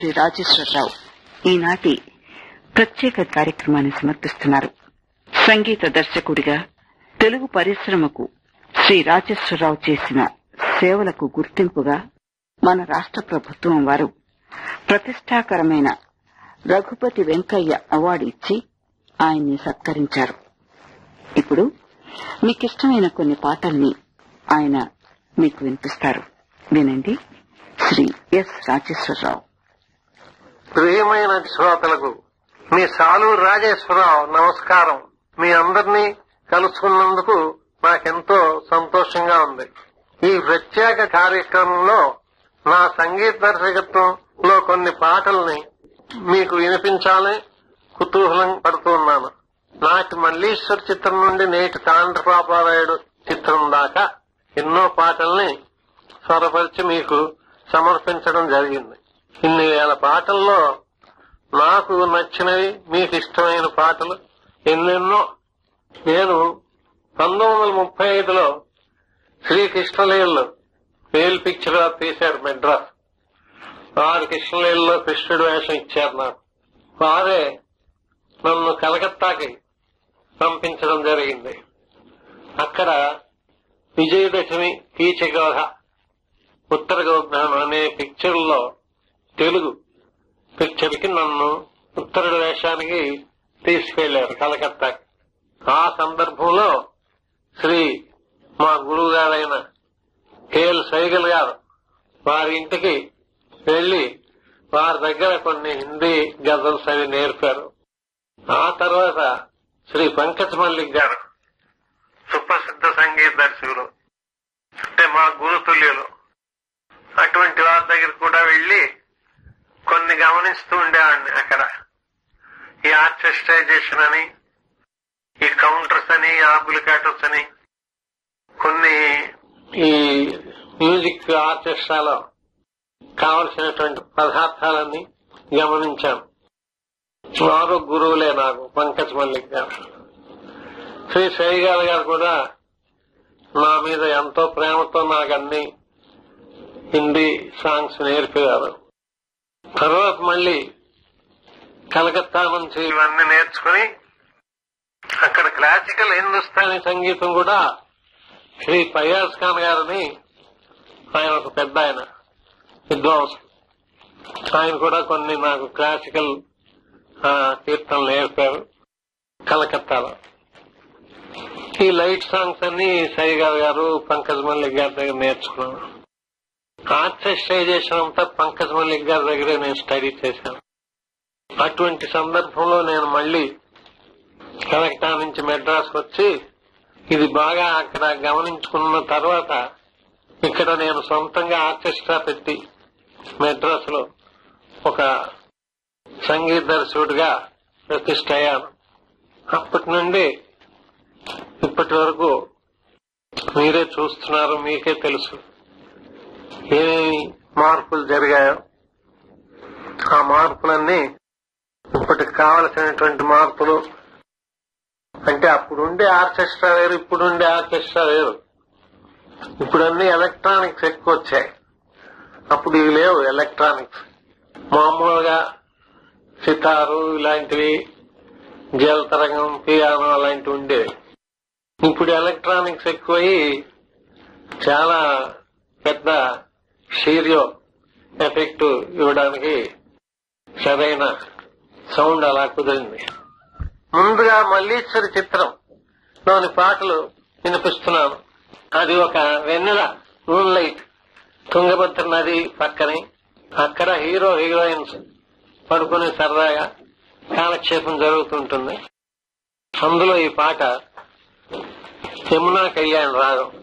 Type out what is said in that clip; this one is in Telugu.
శ్రీ రాజేశ్వరరావు ఈనాటి ప్రత్యేక కార్యక్రమాన్ని సమర్పిస్తున్నారు సంగీత దర్శకుడిగా తెలుగు పరిశ్రమకు శ్రీ రాజేశ్వరరావు చేసిన సేవలకు గుర్తింపుగా మన రాష్ట్ర ప్రభుత్వం వారు ప్రతిష్టాకరమైన రఘుపతి వెంకయ్య అవార్డు ఇచ్చి ఆయన్ని సత్కరించారు ఇప్పుడు మీకిష్టమైన కొన్ని పాటల్ని ఆయన మీకు వినిపిస్తారు వినండి శ్రీ ఎస్ రాజేశ్వరరావు ప్రియమైన శ్రోతలకు మీ సాలూరు రాజేశ్వరరావు నమస్కారం మీ అందరినీ కలుసుకున్నందుకు నాకెంతో సంతోషంగా ఉంది ఈ ప్రత్యేక కార్యక్రమంలో నా సంగీత దర్శకత్వంలో కొన్ని పాటల్ని మీకు వినిపించాలని కుతూహలం పడుతున్నాను నాటి మల్లీశ్వర్ చిత్రం నుండి నేటి తాండ్రపాపారాయుడు చిత్రం దాకా ఎన్నో పాటల్ని స్వరపరిచి మీకు సమర్పించడం జరిగింది ఇన్ని వేల పాటల్లో నాకు నచ్చినవి మీకు ఇష్టమైన పాటలు ఎన్నెన్నో నేను పంతొమ్మిది వందల ముప్పై ఐదులో శ్రీకృష్ణలీలలో మేల్ పిక్చర్ తీశారు మెడ్రాస్ వారు కృష్ణలీలలో కృష్ణుడు వేషం ఇచ్చారు నాకు వారే నన్ను కలకత్తాకి పంపించడం జరిగింది అక్కడ విజయదశమి కీచగోధ ఉత్తర గోజ్ఞానం అనే పిక్చర్లో తెలుగు పిక్చర్ కి నన్ను ఉత్తరుడు వేషానికి తీసుకెళ్లారు కలకత్తాకి ఆ సందర్భంలో శ్రీ మా గురువు గారైన కేఎల్ సైగల్ గారు వారి ఇంటికి వెళ్లి వారి దగ్గర కొన్ని హిందీ గజల్స్ అవి నేర్పారు ఆ తర్వాత శ్రీ పంకజ్ మల్లిక్ గారు సుప్రసిద్ధ సంగీత దర్శకులు అంటే మా గురుతుల్యులు అటువంటి వారి దగ్గర కూడా వెళ్లి కొన్ని గమనిస్తూ ఉండేవాడిని అక్కడ ఈ ఆర్కెస్ట్రైజేషన్ అని ఈ కౌంటర్స్ అని ఆంబులికేటర్స్ అని కొన్ని ఈ మ్యూజిక్ ఆర్కెస్ట్రాలో కావలసినటువంటి పదార్థాలన్నీ గమనించాను వారు గురువులే నాకు పంకజ్ మల్లిక్ గారు శ్రీ శైగాల్ గారు కూడా నా మీద ఎంతో ప్రేమతో నాకు అన్ని హిందీ సాంగ్స్ నేర్పేవారు తర్వాత మళ్ళీ కలకత్తా నుంచి ఇవన్నీ నేర్చుకుని అక్కడ క్లాసికల్ హిందుస్థానీ సంగీతం కూడా శ్రీ ఫయాజ్ ఖాన్ గారిని ఆయన ఒక పెద్ద ఆయన విద్వాంసులు ఆయన కూడా కొన్ని నాకు క్లాసికల్ ఆ, కీర్తనలు నేర్పారు కలకత్తాలో ఈ లైట్ సాంగ్స్ అన్ని సైగాల్ గారు పంకజ్ మల్లిక్ గారి దగ్గర నేర్చుకున్నాను ఆర్కెస్ట్రైజేషన్ అంతా పంకజ్ మల్లిక్ గారి దగ్గరే నేను స్టడీ చేశాను అటువంటి సందర్భంలో నేను మళ్ళీ కలకటా నుంచి మెడ్రాస్ వచ్చి ఇది బాగా అక్కడ గమనించుకున్న తర్వాత ఇక్కడ నేను సొంతంగా ఆర్కెస్ట్రా పెట్టి మెడ్రాస్ లో ఒక సంగీత దర్శకుడిగా ప్రతిష్ట అయ్యాను అప్పటి నుండి ఇప్పటి వరకు మీరే చూస్తున్నారు మీకే తెలుసు ఏమేమి మార్పులు జరిగాయో ఆ మార్పులన్నీ ఇప్పటికి కావలసినటువంటి మార్పులు అంటే అప్పుడు ఉండే ఆర్కెస్ట్రా వేరు ఇప్పుడు ఉండే ఆర్కెస్ట్రా వేరు ఇప్పుడు అన్ని ఎలక్ట్రానిక్స్ ఎక్కువ వచ్చాయి అప్పుడు ఇవి లేవు ఎలక్ట్రానిక్స్ మామూలుగా సితారు ఇలాంటివి జల తరంగం పియానో అలాంటివి ఉండేవి ఇప్పుడు ఎలక్ట్రానిక్స్ ఎక్కువయి చాలా పెద్ద స్టీరియో ఎఫెక్ట్ ఇవ్వడానికి సరైన సౌండ్ అలా కుదిరింది ముందుగా మల్లీశ్వరి చిత్రం లోని పాటలు వినిపిస్తున్నాను అది ఒక వెన్నెల మూన్ లైట్ తుంగభద్ర నది పక్కనే అక్కడ హీరో హీరోయిన్స్ పడుకుని సరదాగా కాలక్షేపం జరుగుతుంటుంది అందులో ఈ పాట యమునా కళ్యాణ్ రాగం